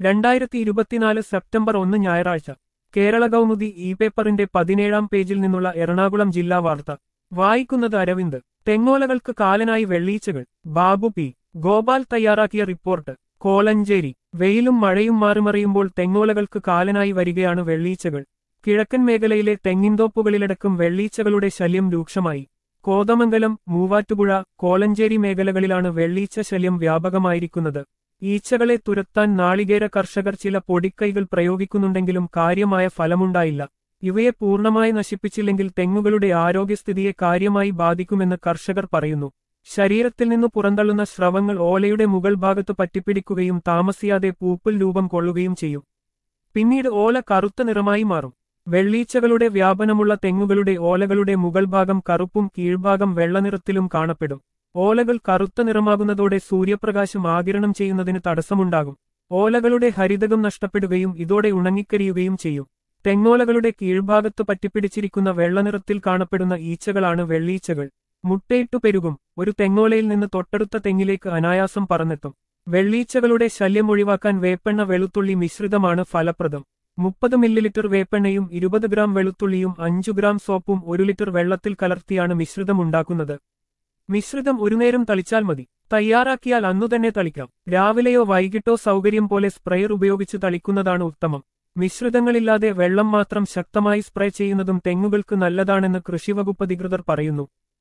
രണ്ടായിരത്തി ഇരുപത്തിനാല് സെപ്റ്റംബർ ഒന്ന് ഞായറാഴ്ച കേരള കൗമുദി ഇ പേപ്പറിന്റെ പതിനേഴാം പേജിൽ നിന്നുള്ള എറണാകുളം ജില്ലാ വാർത്ത വായിക്കുന്നത് അരവിന്ദ് തെങ്ങോലകൾക്ക് കാലനായി വെള്ളീച്ചകൾ ബാബു പി ഗോപാൽ തയ്യാറാക്കിയ റിപ്പോർട്ട് കോലഞ്ചേരി വെയിലും മഴയും മാറിമറിയുമ്പോൾ തെങ്ങോലകൾക്ക് കാലനായി വരികയാണ് വെള്ളീച്ചകൾ കിഴക്കൻ മേഖലയിലെ തെങ്ങിൻതോപ്പുകളിലടക്കം വെള്ളീച്ചകളുടെ ശല്യം രൂക്ഷമായി കോതമംഗലം മൂവാറ്റുപുഴ കോലഞ്ചേരി മേഖലകളിലാണ് വെള്ളീച്ച ശല്യം വ്യാപകമായിരിക്കുന്നത് ഈച്ചകളെ തുരത്താൻ നാളികേര കർഷകർ ചില പൊടിക്കൈകൾ പ്രയോഗിക്കുന്നുണ്ടെങ്കിലും കാര്യമായ ഫലമുണ്ടായില്ല ഇവയെ പൂർണ്ണമായി നശിപ്പിച്ചില്ലെങ്കിൽ തെങ്ങുകളുടെ ആരോഗ്യസ്ഥിതിയെ കാര്യമായി ബാധിക്കുമെന്ന് കർഷകർ പറയുന്നു ശരീരത്തിൽ നിന്ന് പുറന്തള്ളുന്ന സ്രവങ്ങൾ ഓലയുടെ മുകൾ ഭാഗത്ത് പറ്റിപ്പിടിക്കുകയും താമസിയാതെ പൂപ്പൽ രൂപം കൊള്ളുകയും ചെയ്യും പിന്നീട് ഓല കറുത്ത നിറമായി മാറും വെള്ളീച്ചകളുടെ വ്യാപനമുള്ള തെങ്ങുകളുടെ ഓലകളുടെ മുകൾ ഭാഗം കറുപ്പും കീഴ്ഭാഗം വെള്ളനിറത്തിലും കാണപ്പെടും ഓലകൾ കറുത്ത നിറമാകുന്നതോടെ സൂര്യപ്രകാശം ആകിരണം ചെയ്യുന്നതിന് തടസ്സമുണ്ടാകും ഓലകളുടെ ഹരിതകം നഷ്ടപ്പെടുകയും ഇതോടെ ഉണങ്ങിക്കരിയുകയും ചെയ്യും തെങ്ങോലകളുടെ കീഴ്ഭാഗത്ത് പറ്റിപ്പിടിച്ചിരിക്കുന്ന വെള്ളനിറത്തിൽ കാണപ്പെടുന്ന ഈച്ചകളാണ് വെള്ളീച്ചകൾ മുട്ടയിട്ടു പെരുകും ഒരു തെങ്ങോലയിൽ നിന്ന് തൊട്ടടുത്ത തെങ്ങിലേക്ക് അനായാസം പറന്നെത്തും വെള്ളീച്ചകളുടെ ശല്യം ഒഴിവാക്കാൻ വേപ്പെണ്ണ വെളുത്തുള്ളി മിശ്രിതമാണ് ഫലപ്രദം മുപ്പത് മില്ലിലിറ്റർ വേപ്പെണ്ണയും ഇരുപത് ഗ്രാം വെളുത്തുള്ളിയും അഞ്ചു ഗ്രാം സോപ്പും ഒരു ലിറ്റർ വെള്ളത്തിൽ കലർത്തിയാണ് മിശ്രിതം ഉണ്ടാക്കുന്നത് മിശ്രിതം ഒരു നേരം തളിച്ചാൽ മതി തയ്യാറാക്കിയാൽ അന്നുതന്നെ തളിക്കാം രാവിലെയോ വൈകിട്ടോ സൗകര്യം പോലെ സ്പ്രെയർ ഉപയോഗിച്ച് തളിക്കുന്നതാണ് ഉത്തമം മിശ്രിതങ്ങളില്ലാതെ വെള്ളം മാത്രം ശക്തമായി സ്പ്രേ ചെയ്യുന്നതും തെങ്ങുകൾക്ക് നല്ലതാണെന്ന് കൃഷിവകുപ്പ് അധികൃതർ പറയുന്നു